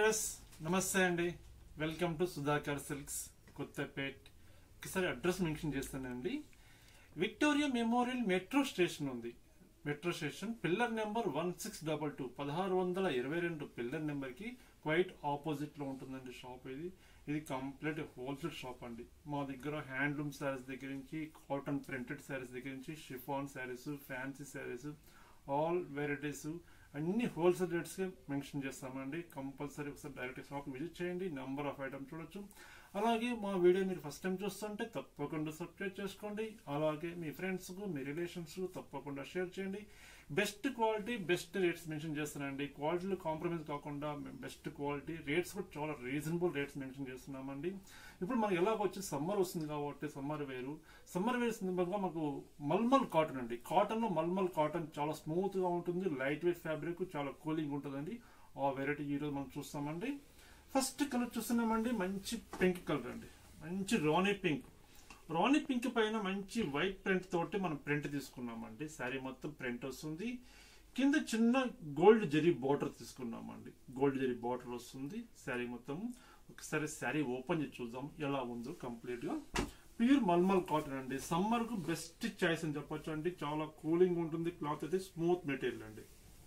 viewers నమస్తే అండి welcome to Sudhakar silks Kothapet ఒకసారి అడ్రస్ మెన్షన్ చేస్తానండి విక్టోరియా మెమోరియల్ మెట్రో స్టేషన్ ఉంది metro station pillar number one six double two పదహారు వందల ఇరవై రెండు పిల్లర్ నెంబర్కి క్వైట్ ఆపోజిట్లో ఉంటుందండి షాప్ ఇది ఇది కంప్లీట్ హోల్సేల్ షాప్ అండి మా దగ్గర హ్యాండ్లూమ్ శారీస్ దగ్గర నుంచి కాటన్ ప్రింటెడ్ శారీస్ దగ్గర నుంచి chiffon saris fancy saris all varieties అన్ని హోల్సేల్ రేట్స్కి మెన్షన్ చేస్తామండి కంపల్సరీ ఒకసారి డైరెక్ట్ షాప్ విజిట్ చేయండి నెంబర్ ఆఫ్ ఐటమ్ చూడొచ్చు అలాగే మా వీడియో మీరు ఫస్ట్ టైం చూస్తుంటే తప్పకుండా సబ్స్క్రైబ్ చేసుకోండి అలాగే మీ ఫ్రెండ్స్కు మీ రిలేషన్స్ తప్పకుండా షేర్ చేయండి best quality best rates mention చేస్తున్నానండి క్వాలిటీలో కాంప్రమైజ్ కాకుండా బెస్ట్ క్వాలిటీ రేట్స్ కూడా చాలా రీజనబుల్ రేట్స్ మెన్షన్ చేస్తున్నామండి ఇప్పుడు మనకి ఎలాగ వచ్చి సమ్మర్ వస్తుంది కాబట్టి సమ్మర్ వేరు సమ్మర్ వేర్ సందర్భంగా మనకు మల్మల్ కాటన్ అండి కాటన్ లో మల్మల్ కాటన్ చాలా స్మూత్ గా ఉంటుంది లైట్ వెయిట్ ఫ్యాబ్రిక్ చాలా కూలింగ్ ఉంటుందండి ఆ వెరైటీ ఈరోజు మనం చూస్తామండి ఫస్ట్ కలర్ చూస్తున్నామండి మంచి పింక్ కలర్ అండి మంచి రాణి పింక్ రాణి పింక్ పైన మంచి వైట్ ప్రింట్ తోటి మనం ప్రింట్ తీసుకున్నామండి శారీ మొత్తం ప్రింట్ వస్తుంది కింద చిన్న గోల్డ్ జరీ బార్డర్ తీసుకున్నామండి గోల్డ్ జరీ బార్డర్ వస్తుంది శారీ మొత్తం ఒకసారి శారీ ఓపెన్ చేసి చూద్దాం ఎలా ఉందో కంప్లీట్ గా ప్యూర్ మల్మల్ కాటన్ అండి సమ్మర్ కు బెస్ట్ చాయిస్ అని చెప్పొచ్చు అండి చాలా కూలింగ్ ఉంటుంది క్లాత్ అయితే స్మూత్ మెటీరియల్ అండి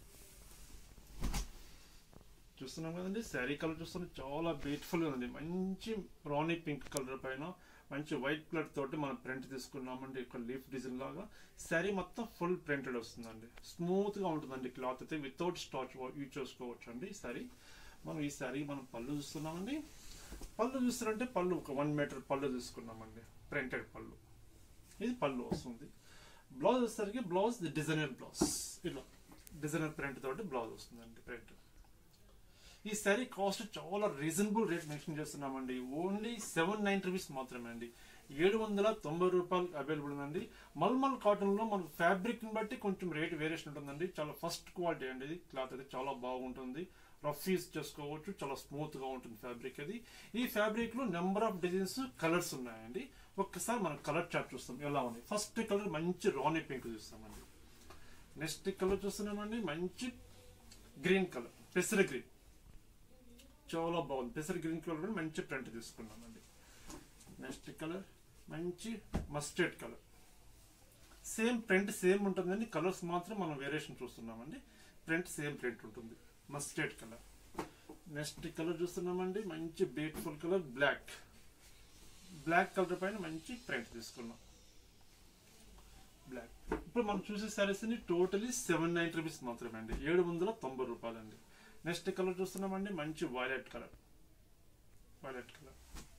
చూస్తున్నాం కదండి శారీ కలర్ చూస్తే చాలా బ్యూటిఫుల్ గా ఉంది మంచి రాణి పింక్ కలర్ పైన మంచి వైట్ కలర్ తోటి మనం ప్రింట్ తీసుకున్నామండి ఇక్కడ లీఫ్ డిజైన్ లాగా శారీ మొత్తం ఫుల్ ప్రింటెడ్ వస్తుందండి స్మూత్ గా ఉంటుందండి క్లాత్ అయితే వితౌట్ స్టాచ్ యూజ్ చేసుకోవచ్చు అండి ఈ శారీ మనం ఈ శారీ మనం పళ్ళు చూస్తున్నామండి పళ్ళు చూస్తారంటే పళ్ళు ఒక వన్ మీటర్ పళ్ళు తీసుకున్నామండి ప్రింటెడ్ పళ్ళు ఇది పళ్ళు వస్తుంది బ్లౌజ్ వచ్చేసరికి బ్లౌజ్ డిజైనర్ బ్లౌజ్ ఇలా డిజైనర్ ప్రింట్ తోటి బ్లౌజ్ వస్తుందండి ప్రింట్ ఈ శారీ కాస్ట్ చాలా రీజనబుల్ రేట్ మెన్షన్ చేస్తున్నామండి ఓన్లీ సెవెన్ నైన్ రూపీస్ మాత్రమే అండి ఏడు వందల తొంభై రూపాయలు అవైలబుల్ ఉందండి మల్మల్ కాటన్ లో మనకు ఫ్యాబ్రిక్ ని బట్టి కొంచెం రేట్ వేరియేషన్ ఉంటుందండి చాలా ఫస్ట్ క్వాలిటీ అండి ఇది క్లాత్ అయితే చాలా బాగుంటుంది రఫ్ యూస్ చేసుకోవచ్చు చాలా స్మూత్ గా ఉంటుంది ఫ్యాబ్రిక్ అది ఈ ఫ్యాబ్రిక్ లో నెంబర్ ఆఫ్ డిజైన్స్ కలర్స్ ఉన్నాయండి ఒక్కసారి మనం కలర్ చార్ట్ చూస్తాం ఎలా ఉంది ఫస్ట్ కలర్ మంచి రాణి పింక్ చూస్తామండి నెక్స్ట్ కలర్ చూస్తున్నామండి మంచి గ్రీన్ కలర్ పెసర గ్రీన్ చాలా బాగుంది పెసర గ్రీన్ కలర్ కూడా మంచి ప్రింట్ తీసుకున్నామండి నెక్స్ట్ కలర్ మంచి mustard colour same print same ఉంటుందండి కలర్స్ మాత్రం మనం వేరియేషన్ చూస్తున్నామండి ప్రింట్ సేమ్ ప్రింట్ ఉంటుంది మస్టర్డ్ కలర్ నెక్స్ట్ కలర్ చూస్తున్నామండి మంచి beautiful colour black black colour పైన మంచి ప్రింట్ తీసుకున్నాం బ్లాక్ ఇప్పుడు మనం చూసే saris totally seven nine rupees మాత్రమే అండి ఏడు వందల తొంభై రూపాయలండి నెక్స్ట్ కలర్ చూస్తున్నామండి మంచి violet colour violet colour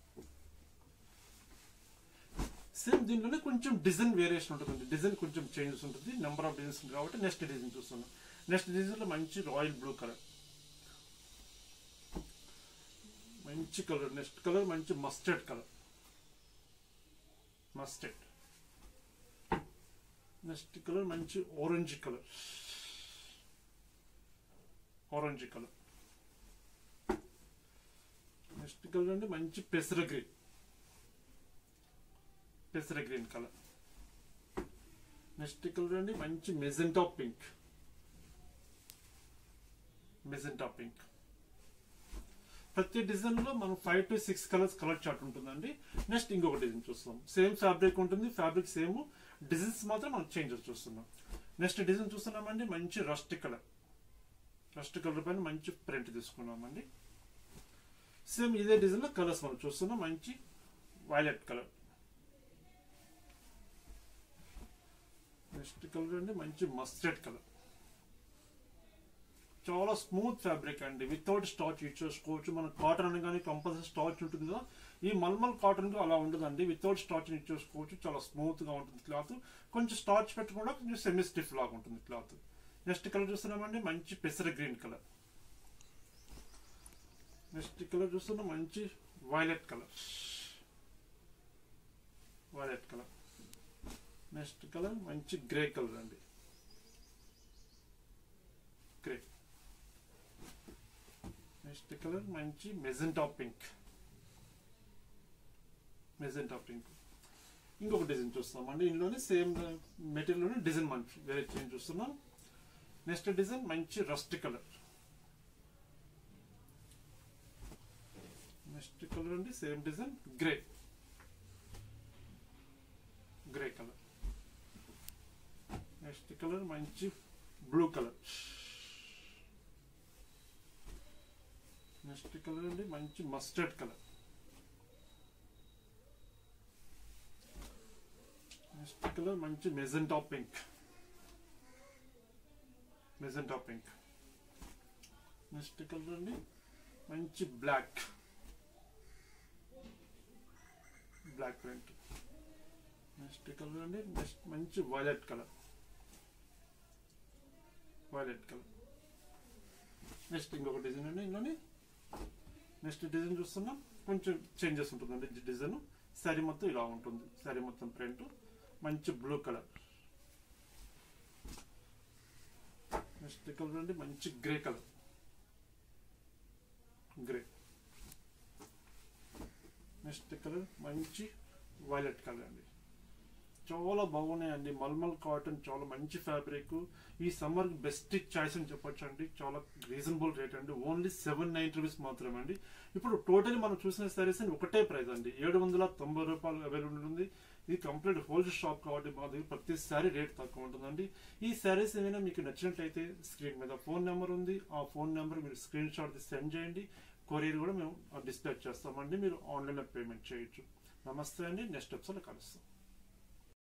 same దీనిలోనే కొంచెం డిజైన్ వేరియేషన్ ఉంటుంది డిజైన్ కొంచెం చేంజెస్ ఉంటుంది నెంబర్ ఆఫ్ డిజైన్స్ కాబట్టి నెక్స్ట్ డిజైన్ చూస్తున్నాం నెక్స్ట్ డిజైన్ లో మంచి రాయల్ బ్లూ కలర్ మంచి కలర్ నెక్స్ట్ కలర్ మంచి mustard colour mustard next colour మంచి orange colour orange colour next colour అంటే మంచి పెసర గ్రీన్ పెసర గ్రీన్ కలర్ నెక్స్ట్ కలర్ అండి మంచి మెజెంటా పింక్ మెజెంటా పింక్ ప్రతి డిజైన్ లో మనం five to six colours colour chart ఉంటుందండి నెక్స్ట్ ఇంకొక డిజైన్ చూస్తాం సేమ్ ఫ్యాబ్రిక్ ఉంటుంది ఫ్యాబ్రిక్ సేమ్ డిజైన్స్ మాత్రం మనం చేంజెస్ చూస్తున్నాం నెక్స్ట్ డిజైన్ చూస్తున్నామండి మంచి రస్ట్ కలర్ ఫస్ట్ కలర్ పైన మంచి ప్రింట్ తీసుకున్నామండి సేమ్ ఇదే డిజైన్ లో కలర్స్ మనం చూస్తున్నాం మంచి వైలెట్ కలర్ నెక్స్ట్ కలర్ అండి మంచి మస్టర్డ్ కలర్ చాలా స్మూత్ ఫ్యాబ్రిక్ అండి వితౌట్ స్టాచ్ యూజ్ చేసుకోవచ్చు మన కాటన్ అని కానీ కంపల్సరీ స్టాచ్ ఉంటుంది కదా ఈ మల్మల్ కాటన్ అలా ఉండదండి వితౌట్ స్టాచ్ యూజ్ చేసుకోవచ్చు చాలా స్మూత్ గా ఉంటుంది క్లాత్ కొంచెం స్టాచ్ పెట్టుకుండా కొంచెం సెమీ స్టిఫ్ లాగా ఉంటుంది క్లాత్ నెక్స్ట్ కలర్ చూస్తున్నామండి మంచి పెసర గ్రీన్ కలర్ నెక్స్ట్ కలర్ చూస్తున్నాం మంచి violet colour violet colour next colour మంచి గ్రే కలర్ అండి గ్రే నెక్స్ట్ కలర్ మంచి మెజెంటా పింక్ మెజెంటా పింక్ ఇంకొక డిజైన్ చూస్తున్నాం అండి ఇందులోనే సేమ్ మెటీరియల్లోనే డిజైన్ మంచి వేరే చేంజ్ చూస్తున్నాం నెక్స్ట్ డిజైన్ మంచి రస్ట్ కలర్ నెక్స్ట్ కలర్ అండి same design grey grey colour next colour మంచి బ్లూ కలర్ నెక్స్ట్ కలర్ అండి మంచి మస్టర్డ్ కలర్ నెక్స్ట్ కలర్ మంచి magenta pink magenta pink next colour అండి మంచి black black print next colour అండి next మంచి violet colour violet colour next ఇంకొక design అండి ఇంకోని నెక్స్ట్ డిజైన్ చూస్తున్నాం కొంచెం చేంజెస్ ఉంటుందండి డిజైన్ శారీ మొత్తం ఇలా ఉంటుంది శారీ మొత్తం ప్రింట్ మంచి బ్లూ కలర్ నెక్స్ట్ కలర్ అండి మంచి grey colour grey next colour మంచి వైలెట్ కలర్ అండి చాలా బాగున్నాయండి మల్మల్ కాటన్ చాలా మంచి ఫ్యాబ్రిక్ ఈ సమ్మర్ బెస్ట్ చాయిస్ అని చెప్పొచ్చు అండి చాలా రీజనబుల్ రేట్ అండి ఓన్లీ సెవెన్ నైన్టీ రూపీస్ మాత్రమే అండి ఇప్పుడు టోటల్ మనం చూసిన సారీస్ అని ఒకటే ప్రైస్ అండి ఏడు వందల తొంభై రూపాయలు అవైలబుల్ ఉంటుంది ఇది కంప్లీట్ హోల్సేల్ షాప్ కాబట్టి మా దగ్గర ప్రతి సారీ రేట్ తక్కువ ఉంటుందండి ఈ సారీస్ ఏమైనా మీకు నచ్చినట్లయితే స్క్రీన్ మీద ఫోన్ నెంబర్ ఉంది ఆ ఫోన్ నెంబర్ మీరు స్క్రీన్ షాట్ సెండ్ చేయండి కొరియర్ కూడా మేము డిస్పాచ్ చేస్తామండి మీరు ఆన్లైన్లో పేమెంట్ చేయొచ్చు నమస్తే అండి నెక్స్ట్ ఎపిసోడ్ కలుస్తాం